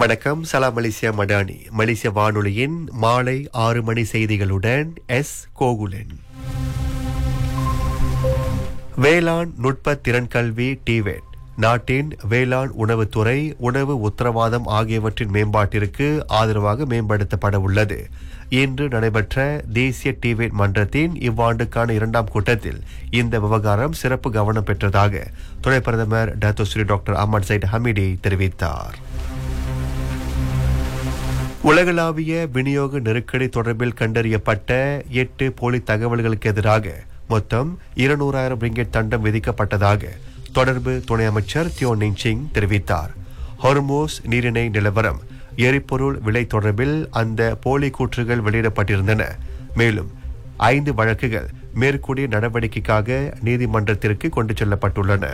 வணக்கம் சலாம் மலேசியா மடானி மலேசிய வானொலியின் மாலை ஆறு மணி செய்திகளுடன் எஸ் கோகுலன் வேளாண் நுட்ப திறன் கல்வி டிவேட் நாட்டின் வேளாண் உணவுத்துறை உணவு உத்தரவாதம் ஆகியவற்றின் மேம்பாட்டிற்கு ஆதரவாக மேம்படுத்தப்பட உள்ளது இன்று நடைபெற்ற தேசிய டிவேட் மன்றத்தின் இவ்வாண்டுக்கான இரண்டாம் கூட்டத்தில் இந்த விவகாரம் சிறப்பு கவனம் பெற்றதாக துணை பிரதமர் doctor Sri doctor Ahmad Saeed Hamidi தெரிவித்தார் உலகளாவிய விநியோக நெருக்கடி தொடர்பில் கண்டறியப்பட்ட எட்டு போலி தகவல்களுக்கு எதிராக மொத்தம் இருநூறாயிரம் ரிங்கெட் தண்டம் விதிக்கப்பட்டதாக தொடர்பு துணை அமைச்சர் தியோ நிங்சிங் தெரிவித்தார் ஹொர்மோஸ் நீரிணை நிலவரம் எரிபொருள் விலை தொடர்பில் அந்த போலி கூற்றுகள் வெளியிடப்பட்டிருந்தன மேலும் ஐந்து வழக்குகள் மேற்கூடிய நடவடிக்கைக்காக நீதிமன்றத்திற்கு கொண்டு செல்லப்பட்டுள்ளன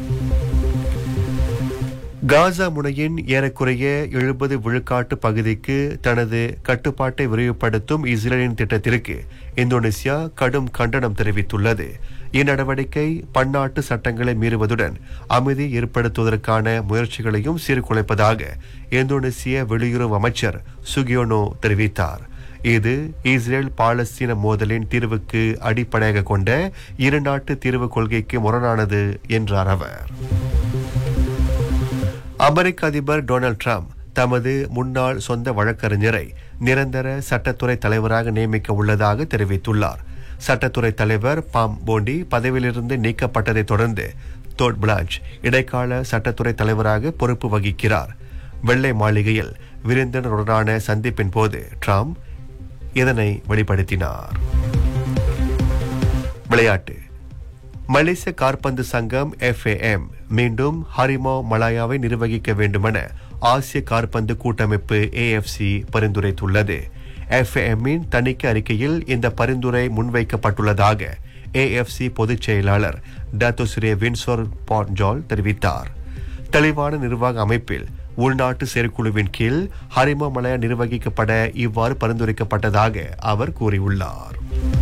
காசா முனையின் ஏறக்குறைய எழுபது விழுக்காட்டு பகுதிக்கு தனது கட்டுப்பாட்டை விரிவுபடுத்தும் இஸ்ரேலின் திட்டத்திற்கு இந்தோனேசியா கடும் கண்டனம் தெரிவித்துள்ளது இந்நடவடிக்கை பன்னாட்டு சட்டங்களை மீறுவதுடன் அமைதி ஏற்படுத்துவதற்கான முயற்சிகளையும் சீர்குலைப்பதாக இந்தோனேசிய வெளியுறவு அமைச்சர் சுகியோனோ தெரிவித்தார் இது இஸ்ரேல் பாலஸ்தீன மோதலின் தீர்வுக்கு அடிப்படையாக கொண்ட இரு நாட்டு தீர்வு கொள்கைக்கு முரணானது என்றார் அவர் அமெரிக்க அதிபர் டொனால்ட் ட்ரம்ப் தமது முன்னாள் சொந்த வழக்கறிஞரை நிரந்தர சட்டத்துறை தலைவராக நியமிக்க உள்ளதாக தெரிவித்துள்ளார் சட்டத்துறை தலைவர் பாம் போண்டி பதவியிலிருந்து நீக்கப்பட்டதைத் தொடர்ந்து தோட் பிளாஞ்ச் இடைக்கால சட்டத்துறை தலைவராக பொறுப்பு வகிக்கிறார் வெள்ளை மாளிகையில் விருந்தினருடனான சந்திப்பின் போது ட்ரம்ப் இதனை வெளிப்படுத்தினார் விளையாட்டு மலேசிய காற்பந்து சங்கம் எஃப்ஏஎம் மீண்டும் ஹரிமா மலாயாவை நிர்வகிக்க வேண்டுமென ஆசிய காற்பந்து கூட்டமைப்பு ஏஎஃப்சி பரிந்துரைத்துள்ளது எஃப்ஏஎம்மின் தணிக்கை அறிக்கையில் இந்த பரிந்துரை முன்வைக்கப்பட்டுள்ளதாக ஏஎஃப்சி பொதுச் செயலாளர் டாத்தோஸ்ரே வின்சோர் பான்ஜால் தெரிவித்தார் தெளிவான நிர்வாக அமைப்பில் உள்நாட்டு செயற்குழுவின் கீழ் ஹரிமா மலாயா நிர்வகிக்கப்பட இவ்வாறு பரிந்துரைக்கப்பட்டதாக அவர் கூறியுள்ளார்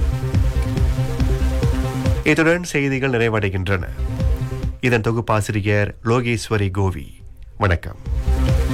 இத்துடன் செய்திகள் நிறைவடைகின்றன இதன் தொகுப்பாசிரியர் லோகேஸ்வரி கோவி வணக்கம்